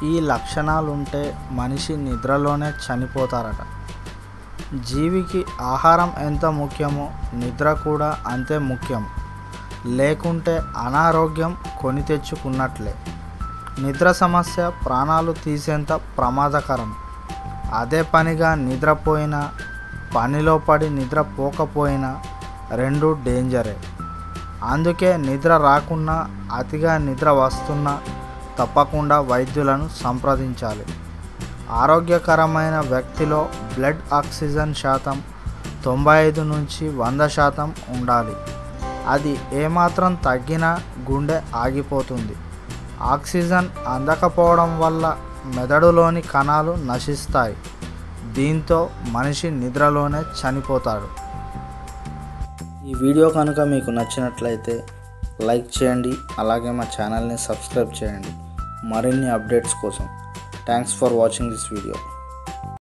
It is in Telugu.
ఈ లక్షణాలుంటే మనిషి నిద్రలోనే చనిపోతారట జీవికి ఆహారం ఎంత ముఖ్యమో నిద్ర కూడా అంతే ముఖ్యం లేకుంటే అనారోగ్యం కొని తెచ్చుకున్నట్లే నిద్ర సమస్య ప్రాణాలు తీసేంత ప్రమాదకరం అదే పనిగా నిద్రపోయినా పనిలో పడి నిద్రపోకపోయినా రెండు డేంజరే అందుకే నిద్ర రాకున్నా అతిగా నిద్ర వస్తున్నా తప్పకుండా వైద్యులను సంప్రదించాలి ఆరోగ్యకరమైన వ్యక్తిలో బ్లడ్ ఆక్సిజన్ శాతం తొంభై ఐదు నుంచి వంద శాతం ఉండాలి అది ఏమాత్రం తగ్గినా గుండె ఆగిపోతుంది ఆక్సిజన్ అందకపోవడం వల్ల మెదడులోని కణాలు నశిస్తాయి దీంతో మనిషి నిద్రలోనే చనిపోతాడు ఈ వీడియో కనుక మీకు నచ్చినట్లయితే లైక్ చేయండి అలాగే మా ఛానల్ని సబ్స్క్రైబ్ చేయండి మరిన్ని అప్డేట్స్ కోసం thanks for watching this video